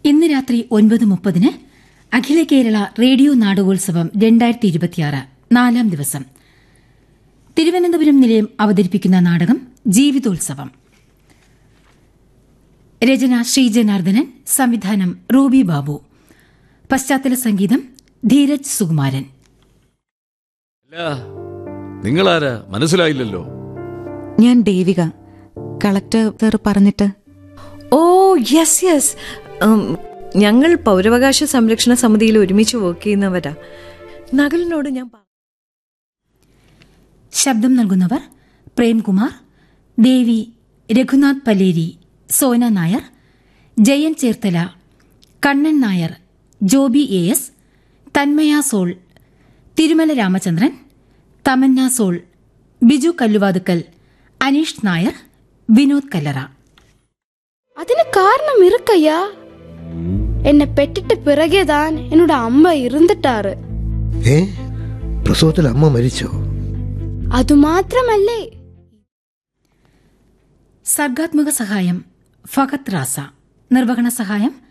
ഇന്ന് രാത്രി ഒൻപത് മുപ്പതിന് അഖില കേരള റേഡിയോ നാടകോത്സവം രണ്ടായിരത്തി ഇരുപത്തിയാറ് നാലാം ദിവസം തിരുവനന്തപുരം നിലയം അവതരിപ്പിക്കുന്ന നാടകം ജീവിതോത്സവം രചന ശ്രീജനാർദ്ദനൻ സംവിധാനം റൂബി ബാബു പശ്ചാത്തല സംഗീതം ധീരജ് സുകുമാരൻ അല്ല നിങ്ങളാരാ മനസ്സിലായില്ലല്ലോ ഞാൻ ദേവിക കളക്ടർ സാർ പറഞ്ഞിട്ട് ഓ യെസ് യെസ് ഞങ്ങൾ പൗരവകാശ സംരക്ഷണ സമിതിയിൽ ഒരുമിച്ച് വർക്ക് ചെയ്യുന്നവരാ നകലിനോട് ഞാൻ പ- ശബ്ദം നൽകുന്നവർ പ്രേംകുമാർ ദേവി രഘുനാഥ് പലേരി സോന നായർ ജയൻ ചേർത്തല കണ്ണൻ നായർ ജോബി എ എസ് തന്മയ സോൾ തിരുമല രാമചന്ദ്രൻ തമന്ന സോൾ ബിജു കല്ലുവാതുക്കൽ അനീഷ് നായർ വിനോദ് കല്ലറ അതിന് காரணம் இருக்கையா என்னை பெற்றுட்டு பிறகேதான் என்னோட அம்மா இருந்துட்டாரு ഏ പ്രസവത്തിൽ അമ്മ മരിച്ചോ அது மாத்திரமல்லே സർഗാത്മക സഹായം ഫഹത് റാസ നിർവഹണ സഹായം